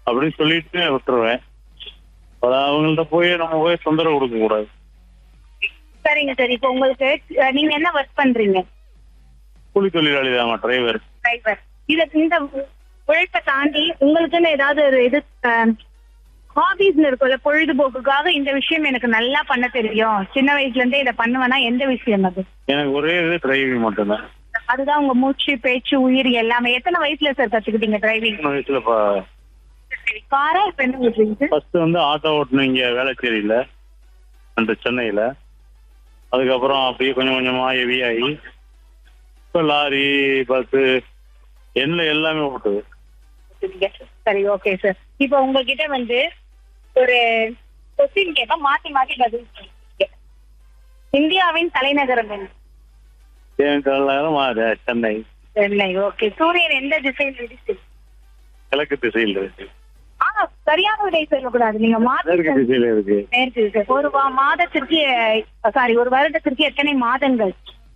அப்படின்னு சொல்லிட்டு விட்டுருவேன் அது அவங்கள்ட்ட போய் நம்ம போய் தொந்தரவு கொடுக்க கூடாது சரிங்க சார் இப்போ உங்களுக்கு அஹ், நீங்க என்ன ஒர்க் பண்றீங்க கூலி தொழிலாளி தான் டிரைவர் டிரைவர் இத இந்த உழைப்பை தாண்டி உங்களுக்குன்னு ஏதாவது ஒரு இது ஹாபிஸ்னு இருக்கும்ல பொழுதுபோக்குக்காக இந்த விஷயம் எனக்கு நல்லா பண்ண தெரியும் சின்ன வயசுல இருந்தே இதை பண்ணுவேன்னா எந்த விஷயம் அது எனக்கு ஒரே இது டிரைவிங் மட்டும்தான் அதுதான் உங்க மூச்சு பேச்சு உயிர் எல்லாமே எத்தனை வயசுல சார் கத்துக்கிட்டீங்க டிரைவிங் சின்ன வயசுல காரா இப்ப என்ன ஓட்டுறீங்க ஃபர்ஸ்ட் வந்து ஆட்டோ ஓட்டணும் இங்க வேளச்சேரியில அந்த சென்னையில அதுக்கப்புறம் அப்படியே கொஞ்சம் கொஞ்சமா ஹெவி ஆகி இப்போ லாரி பஸ்ஸு என்ன எல்லாமே ஓட்டுது சரி ஓகே சார் இப்போ உங்ககிட்ட வந்து ஒரு கொஸ்டின் கேட்டா மாத்தி மாத்தி பதில் சொல்லுங்க. இந்தியாவின் தலைநகரம் என்ன என் கல்யாணம் மா- சென்னை சென்னை ஓகே சூரியன் எந்த திசையில் இருக்கு கிழக்கு திசையில் இருக்கு ஆனா சரியான விடை சொல்லக்கூடாது நீங்க மாத்தி மேற்கு திசையில இருக்கு நேருக்கு இருக்கு. ஒரு வா- மாதத்திற்கு சாரி ஒரு வருடத்திற்கு எத்தனை மாதங்கள்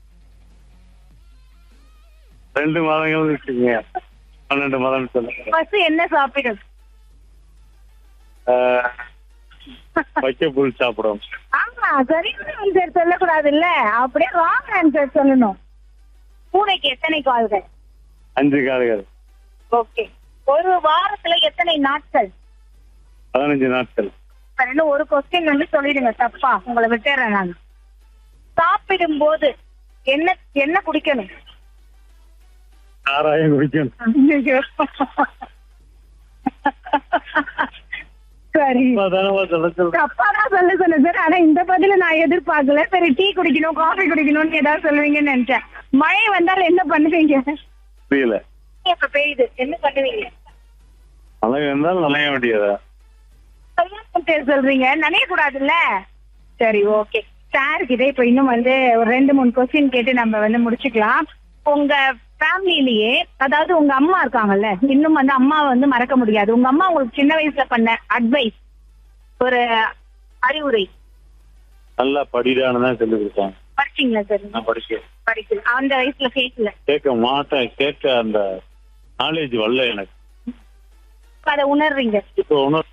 ரெண்டு மாதங்கள் வச்சுக்கோங்க பன்னெண்டு மாதம் சொல்லுங்க ஃபர்ஸ்ட் என்ன சாப்பிடும் ஆஹ், வைக்க புல் சாப்பிடும் ஆமா சரியான ஆன்சர் சொல்லக்கூடாது இல்ல அப்படியே ராங் ஆன்சர் சொல்லணும் பூனைக்கு எத்தனை கால்கள் அஞ்சு காடுகள் ஓகே ஒரு வாரத்துல எத்தனை நாட்கள் பதினஞ்சு நாட்கள் சார், இன்னும் ஒரு கொஸ்டின் வந்து சொல்லிடுங்க தப்பா உங்களை விட்டுறேன் நான் சாப்பிடும் போது என்ன என்ன குடிக்கணும் ஆறாயிரம் குடிக்கணும் ஐயையோ. சரி அதானே சொல்ல சொல்றேன் தப்பா தான் சொல்ல சொன்னேன் சார் ஆனா இந்த பதில நான் எதிர்பார்க்கல சரி டீ குடிக்கணும் காஃபி குடிக்கணும்னு ஏதாவது சொல்லுவீங்கன்னு நினைச்சேன் மழை வந்தால் என்ன பண்ணுவீங்க புரியல இப்ப பெய்யுது என்ன பண்ணுவீங்க மழை வந்தால் நனைய வேண்டியதா கல்யாணம் பேர் சொல்றீங்க நனைய கூடாதுல்ல சரி ஓகே சார் கிட்ட இப்ப இன்னும் வந்து ஒரு ரெண்டு மூணு கொஸ்டின் கேட்டு நம்ம வந்து முடிச்சுக்கலாம் உங்க ஃபேமிலிலேயே அதாவது உங்க அம்மா இருக்காங்கல்ல இன்னும் வந்து அம்மா வந்து மறக்க முடியாது உங்க அம்மா உங்களுக்கு சின்ன வயசுல பண்ண அட்வைஸ் ஒரு அறிவுரை நல்லா படிடான்னு தான் சொல்லி கொடுத்தாங்க படிச்சீங்களா சார் நான் படிக்க படிக்கல அந்த வயசுல கேட்கல கேட்க மாட்டேன் கேட்க அந்த நாலேஜ் வரல எனக்கு அதை உணர்றீங்க இப்போ உணர்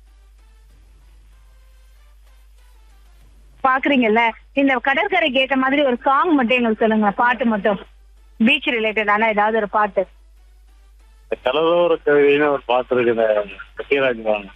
பாக்குறீங்கல்ல இந்த கடற்கரைக்கு ஏத்த மாதிரி ஒரு சாங் மட்டும் எங்களுக்கு சொல்லுங்க பாட்டு மட்டும் பீச் ரிலேட்டடான ஏதாவது ஒரு பாட்டு இந்த கடலோர கவிதைன்னு ஒரு பாட்டு இருக்குது சத்யராஜ் வாங்க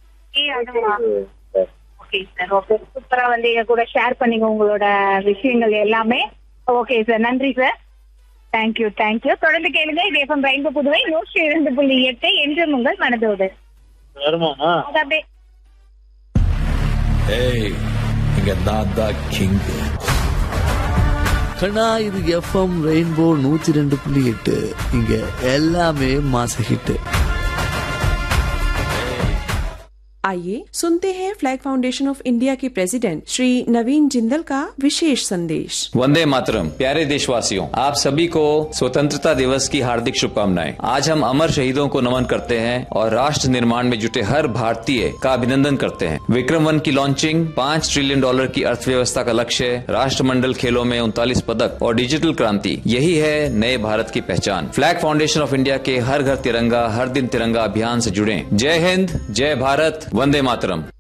ஓகே சார் ஓகே சூப்பரா வந்து எங்க கூட ஷேர் பண்ணீங்க உங்களோட விஷயங்கள் எல்லாமே ஓகே சார் நன்றி சார் தேங்க்யூ தேங்க்யூ தொடர்ந்து கேளுங்க இது எஃப்எம் ரெயின்போ புதுவை நூற்றி இரண்டு புள்ளி எட்டு என்றும் உங்கள் மனதோடு வருமாமா அது அப்படியே ஏய் இங்க நான் தான் கிங் கண்ணா இது எஃப்எம் ரெயின்போ நூத்தி ரெண்டு புள்ளி எட்டு இங்க எல்லாமே மாச ஹிட் आइए सुनते हैं फ्लैग फाउंडेशन ऑफ इंडिया के प्रेसिडेंट श्री नवीन जिंदल का विशेष संदेश वंदे मातरम प्यारे देशवासियों आप सभी को स्वतंत्रता दिवस की हार्दिक शुभकामनाएं आज हम अमर शहीदों को नमन करते हैं और राष्ट्र निर्माण में जुटे हर भारतीय का अभिनंदन करते हैं विक्रम वन की लॉन्चिंग पाँच ट्रिलियन डॉलर की अर्थव्यवस्था का लक्ष्य राष्ट्रमंडल खेलों में उनतालीस पदक और डिजिटल क्रांति यही है नए भारत की पहचान फ्लैग फाउंडेशन ऑफ इंडिया के हर घर तिरंगा हर दिन तिरंगा अभियान से जुड़े जय हिंद जय भारत वंदे मातरम